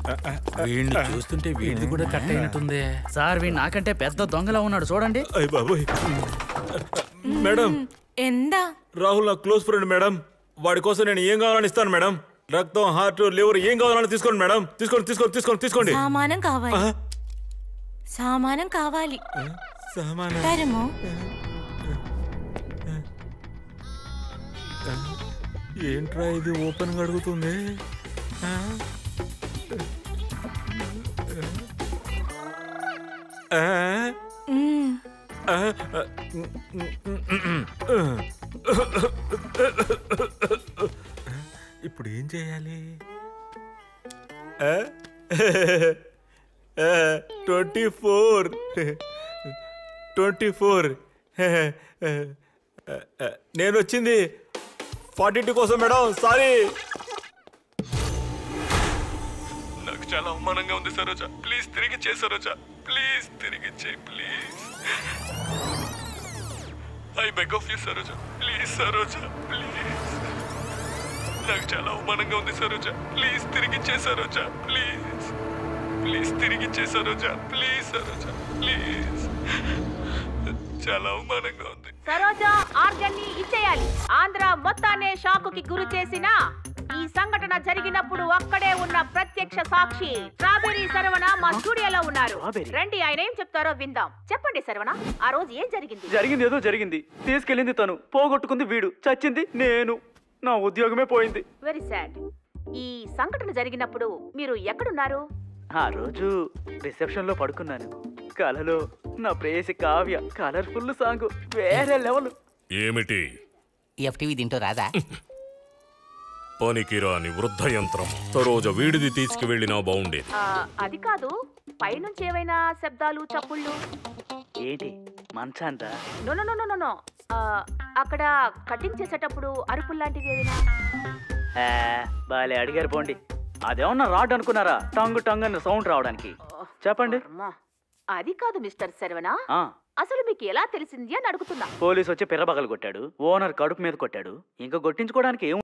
వీడిని చూస్తుంటే వీడిది కూడా కట్ అయినట్టుందే సార్ వీడు నాకంటే పెద్ద దొంగలా ఉన్నాడు చూడండి అయ్య బాబోయ్ మేడం എന്താ రాహుల్ నా క్లోజ్ ఫ్రెండ్ మేడం వాడి కోసం నేను ఏం కావాలని ఇస్తాను మేడం రక్తం హార్ట్ లివర్ ఏం కావాలని తీసుకోండి మేడం తీసుకోండి తీసుకోండి తీసుకోండి తీసుకోండి సామానం కావాలి ఆ, సామానం కావాలి సామానా తరము ఏంట్రా ఇది ఓపెన్ గా అడుగుతుంది ఆ? ఆ? మ్మ్. ఆ? ఇప్పుడు ఏం చేయాలి ట్వంటీ ఫోర్ ట్వంటీ ఫోర్ నేను వచ్చింది ఫార్టీ టూ కోసం మేడం సారీ నాకు చాలా అవమానంగా ఉంది సరోజా ప్లీజ్ తిరిగి చేయి సరోజా ప్లీజ్ తిరిగి చేయి please I beg of you Saroja please Saroja please నాకు చాలా అవమానంగా ఉంది సరోజా ప్లీజ్ తిరిగి చేయి సరోజా ప్లీజ్ ప్లీజ్ తిరిగి చేయి సరోజా ప్లీజ్ సరోజా ప్లీజ్ చాలా అవమానంగా ఉంది సరోజ ఆర్గన్ని ఇచ్చేయాలి ఆంధ్ర మొత్తాన్నే షాకుకి గురి చేసిన ఈ సంఘటన జరిగినప్పుడు అక్కడే ఉన్న ప్రత్యక్ష సాక్షి స్ట్రాబెరీ శరవణ మా స్టూడియోలో ఉన్నారు స్ట్రాబెర్రీ? రండి ఆయన ఏం చెప్తారో విందాం చెప్పండి శరవణ ఆ రోజు ఏం జరిగింది జరిగింది ఏదో జరిగింది తీసుకెళ్ళింది తను పోగొట్టుకుంది వీడు చచ్చింది నేను నా ఉద్యోగమే పోయింది వెరీ సాడ్ ఈ సంఘటన జరిగినప్పుడు మీరు ఎక్కడున్నారు ఆ రోజు రిసెప్షన్ లో పడుకున్నాను కలలో నా ప్రేయసి కావ్య కలర్ఫుల్ సాంగ్ వేరే లెవెల్ ఏమిటి ఎఫ్టీవీ తింటూ రాదా పనికిరాని వృద్ధ యంత్రం సరోజ వీడిది తీసుకువెళ్ళినా బాగుండేది ఆ, అది కాదు పైనుంచి ఏవైనా శబ్దాలు చప్పుళ్ళు ఏంటి మంచాందా no no no no, no no ఆ, అక్కడ కటింగ్ చేసేటప్పుడు అరుపులు లాంటివి ఏమైనా ఆ, బాలే అడిగారు పోండి అదేమన్నా రాడ్ అనుకున్నారా టంగ్ టంగ్ అన్న సౌండ్ రావడానికి చెప్పండి అమ్మా, అది కాదు మిస్టర్ శరవణ ఆ అసలు మీకు ఎలా తెలిసింది అని అడుగుతున్నా పోలీస్ వచ్చి పిర్రబగలు కొట్టాడు ఓనర్ కడుపు మీద కొట్టాడు ఇంకా కొట్టించుకోవడానికి ఏం